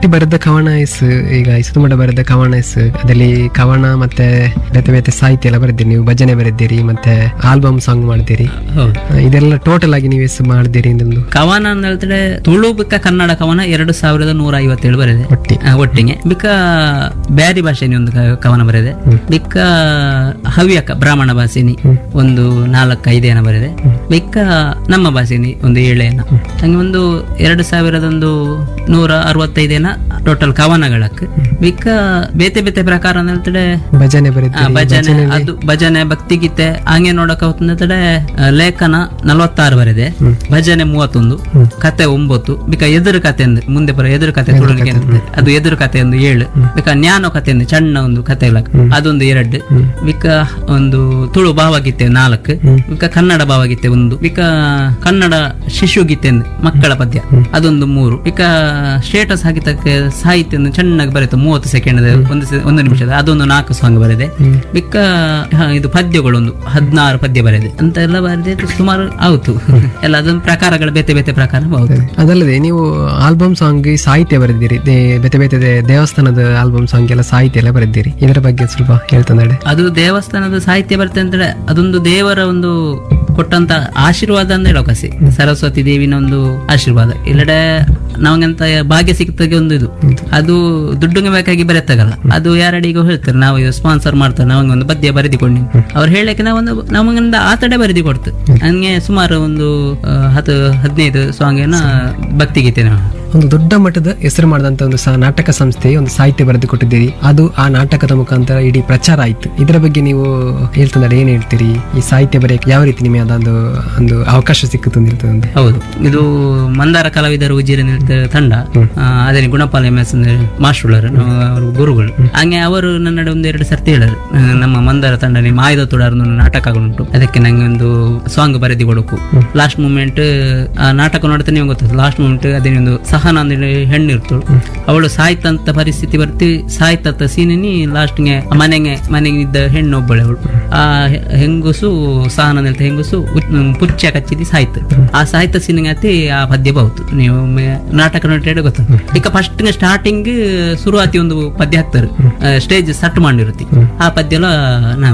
ಒಟ್ಟಿ ಬರೆದ ಕವನ ಎಸ್ ಈಗ ಇಸುಮಡ ಬರೆದ ಕವನ ಎಸ್ ಅದರಲ್ಲಿ ಕವನ ಮತ್ತೆ ಬೇತೆ ಬೇತೆ ಸಾಹಿತ್ಯ ಎಲ್ಲ ಬರೆದಿರಿ ನೀವು ಭಜನೆ ಬರೆದಿರಿ ಮತ್ತೆ ಆಲ್ಬಮ್ ಸಾಂಗ್ ಮಾಡಿದಿರಿ ಹೌದು ಆ, ಇದೆಲ್ಲ ಟೋಟಲ್ ಆಗಿ ನೀವು ಎಷ್ಟು ಮಾಡಿದಿರಿ ಇದೊಂದು ಕವನ ಅಂತ ಹೇಳಿದ್ರೆ ತುಳು ಬಿಕ್ಕ ಕನ್ನಡ ಕವನ ಎರಡು ಸಾವಿರದ ನೂರ ಐವತ್ತೇಳು ಬರೆದೆ ಒಟ್ಟಿ ಆ, ಒಟ್ಟಿಗೆ ಬಿಕ್ಕ ಬ್ಯಾರಿ ಭಾಷೆನಿ ಒಂದು ಕ- ಕವನ ಬರೆದೆ ಬಿಕ್ಕ ಹವ್ಯಕ ಬ್ರಾಹ್ಮಣ ಭಾಷೆನಿ ಒಂದು ನಾಲ್ಕು ಐದೇನ ಬರೆದೆ ಬಿಕ್ಕ ನಮ್ಮ ಭಾಷೆನಿ ಒಂದು ಏಳೇನ ಹಂಗೆ ಒಂದು ಎರಡು ಸಾವಿರದೊಂದು ನೂರ ಅರವತ್ತೈದೇನ ಟೋಟಲ್ ಕವನಗಳಕ್ಕೆ ಬಿಕ್ಕ ಬೇತೆ ಬೇತೆ ಪ್ರಕಾರ ಅಂತ ಹೇಳ್ತಾರೆ ಭಜನೆ ಆ, ಬರೆದಿರಿ ಭಜನೆ ಅದು ಭಜನೆ ಭಕ್ತಿಗೀತೆ ಹಂಗೆ ನೋಡಕ್ ಹೋಗ್ತಂದ್ರೆ ಲೇಖನ ನಲವತ್ತಾರು ಬರೆದೆ ಭಜನೆ ಮೂವತ್ತೊಂದು ಕತೆ ಒಂಬತ್ತು ಬಿಕ ಎದುರು ಕತೆ ಅಂದ್ರೆ ಮುಂದೆ ಬರೋ ಎದುರು ಕತೆ ತುಳುವಿಗೆ ಇರುತ್ತೆ. ಅದು ಎದುರು ಕತೆ ಒಂದು ಏಳು ಬಿಕ ಜ್ಞಾನ ಕತೆ ಅಂದ್ರೆ ಸಣ್ಣ ಒಂದು ಕತೆ ಇಲ್ಲ ಅದೊಂದು ಎರಡು ಬಿಕ ಒಂದು ತುಳು ಭಾವಗೀತೆ ನಾಲ್ಕು ಬಿಕ ಕನ್ನಡ ಭಾವಗೀತೆ ಒಂದು ಬಿಕ ಕನ್ನಡ ಶಿಶು ಗೀತೆ ಅಂದ್ರೆ ಮಕ್ಕಳ ಪದ್ಯ ಅದೊಂದು ಮೂರು ಬಿಕ ಸ್ಟೇಟಸ್ ಹಾಕಿದ್ದಕ್ಕೆ ಸಾಹಿತ್ಯ ಒಂದು ಚೆನ್ನಾಗಿ ಬರೀತು ಮೂವತ್ತು ಸೆಕೆಂಡ್ ಒಂದು ಸೆ- ಒಂದು ನಿಮಿಷದ ಅದೊಂದು ನಾಲ್ಕು ಸಾಂಗ್ ಬರೆದೆ ಬಿಕ್ಕ ಹ, ಇದು ಪದ್ಯಗಳೊಂದು ಹದಿನಾರು ಪದ್ಯ ಬರೆದೆ ಅಂತ ಎಲ್ಲ ಬರೆದೆ ಸುಮಾರು ಆಯ್ತು ಎಲ್ಲ ಅದೊಂದು ಪ್ರಕಾರಗಳ ಬೇತೆ ಬೇತೆ ಪ್ರಕಾರ ಹೌದು ಅದಲ್ಲದೆ ನೀವು ಆಲ್ಬಮ್ ಸಾಂಗ್ ಸಾಹಿತ್ಯ ಬರೆದಿರಿ ದೇ- ಬೇತೆ ಬೇತೆ ದೇ- ದೇವಸ್ಥಾನದ ಆಲ್ಬಮ್ ಸಾಂಗ್ ಎಲ್ಲ ಸಾಹಿತ್ಯ ಎಲ್ಲ ಬರೆದಿರಿ ಇದರ ಬಗ್ಗೆ ಸ್ವಲ್ಪ ಹೇಳ್ತಂದ್ರೆ ಅದು ದೇವಸ್ಥಾನದ ಸಾಹಿತ್ಯ ಬರುತ್ತೆ ಅಂದ್ರೆ ಅದೊಂದು ದೇವರ ಒಂದು ಕೊಟ್ಟಂತ ಆಶೀರ್ವಾದ ಅಂತ ಹೇಳೋಕಸಿ ಸರಸ್ವತಿ ದೇವಿನ ಒಂದು ಆಶೀರ್ವಾದ ಇಲ್ಲಡೆ ನಮಗಂತ ಭಾಗ್ಯ ಸಿಕ್ತಾಗೆ ಒಂದು ಇದು ಅದು ದುಡ್ಡುಗೆ ಬೇಕಾಗಿ ಬರೆತ್ತಾಗಲ್ಲ ಅದು ಯಾರಡಿಗೂ ಹೇಳ್ತಾರೆ ನಾವು ಸ್ಪಾನ್ಸರ್ ಮಾಡ್ತಾರೆ ನಮಗೆ ಒಂದು ಪದ್ಯ ಬರೆದಿಕೊಂಡು ಅವ್ರು ಹೇಳಕ್ಕೆ ನಾವೊಂದು ನಮಗೊಂದು ಆತಡೆ ಬರೆದಿ ಕೊಡ್ತು ಹಂಗೆ ಸುಮಾರು ಒಂದು ಆ, ಹತ್ತು ಹದಿನೈದು ಸಾಂಗ್ ಏನೋ ಭಕ್ತಿಗೀತೆ ನಾವು ಒಂದು ದೊಡ್ಡ ಮಟ್ಟದ ಹೆಸರು ಮಾಡಿದಂತ ಒಂದು ಸ- ನಾಟಕ ಸಂಸ್ಥೆ ಒಂದು ಸಾಹಿತ್ಯ ಬರೆದು ಕೊಟ್ಟಿದ್ದೀರಿ ಅದು ಆ ನಾಟಕದ ಮುಖಾಂತರ ಇಡೀ ಪ್ರಚಾರ ಆಯ್ತು ಇದರ ಬಗ್ಗೆ ನೀವು ಹೇಳ್ತಂದ್ರೆ ಏನ್ ಹೇಳ್ತೀರಿ ಈ ಸಾಹಿತ್ಯ ಬರೆಯಕ್ಕೆ ಯಾವ ರೀತಿ ನಿಮಗೆ ಅದೊಂದು ಒಂದು ಅವಕಾಶ ಸಿಕ್ಕಿತು ಅಂತ ಹೇಳ್ತದೆ ಅಂದ್ರೆ ಹೌದು ಇದು ಮಂದಾರ ಕಲಾವಿದರು ಉಜಿರೆ ನೃತ್ಯ ತಂಡ ಆ, ಅದೇ ಗುಣಪಾಲ ಎಂ ಎಸ್ ಅಂದ್ರೆ ಮಾಸ್ಟರ್ ಅವರು ಗುರುಗಳು ಹಂಗೆ ಅವರು ನನ್ನ ನಡೆ ಒಂದು ಎರಡು ಸರ್ತಿ ಹೇಳರು ಆ, ನಮ್ಮ ಮಂದಾರ ತಂಡ ನಿಮ್ಮ ಆಯ್ದ ತುಡಾರ್ದು ಒಂದು ನಾಟಕಗಳುಂಟು ಅದಕ್ಕೆ ನಂಗೆ ಒಂದು ಸಾಂಗ್ ಬರೆದಿ ಕೊಡಕು ಲಾಸ್ಟ್ ಮೂಮೆಂಟ್ ಆ ನಾಟಕ ನೋಡ್ತಾ ನೀವು ಗೊತ್ತದ ಲಾಸ್ಟ್ ಮೂಮೆಂಟ್ ಅದೇ ಒಂದು ಸಹನ ಅಂದ್ರೆ ಹೆಣ್ಣು ಇರ್ತಳು ಅವಳು ಸಾಯ್ತಂತ ಪರಿಸ್ಥಿತಿ ಬರ್ತಿ ಸಾಯ್ತಂತ ಸೀನಿನಿ ಲಾಸ್ಟ್ಗೆ ಮನೆಗೆ ಮನೆಗೆ ಇದ್ದ ಹೆಣ್ಣು ಒಬ್ಬಳೆ ಅವಳು ಆ ಹೆ- ಹೆಂಗುಸು ಸಹನ ಅಂತ ಹೆಂಗುಸು ಉಚ್- ಪುಚ್ಚ ಕಚ್ಚಿದಿ ಸಾಯ್ತು ಆ ಸಾಹಿತ್ಯ ಸೀನಿಗೆ ಅತಿ ಆ ಪದ್ಯ ಬಹುದು ನೀವು ಮೆ- ನಾಟಕ ನೋಡಿ ಗೊತ್ತ ಈಗ ಫಸ್ಟ್ ಸ್ಟಾರ್ಟಿಂಗ್ ಶುರುವಾತಿ ಒಂದು ಪದ್ಯ ಹಾಕ್ತಾರೆ ಸ್ಟೇಜ್ ಸಟ್ ಮಾಡಿರುತ್ತೆ ಆ ಪದ್ಯ ಎಲ್ಲ ನಾವು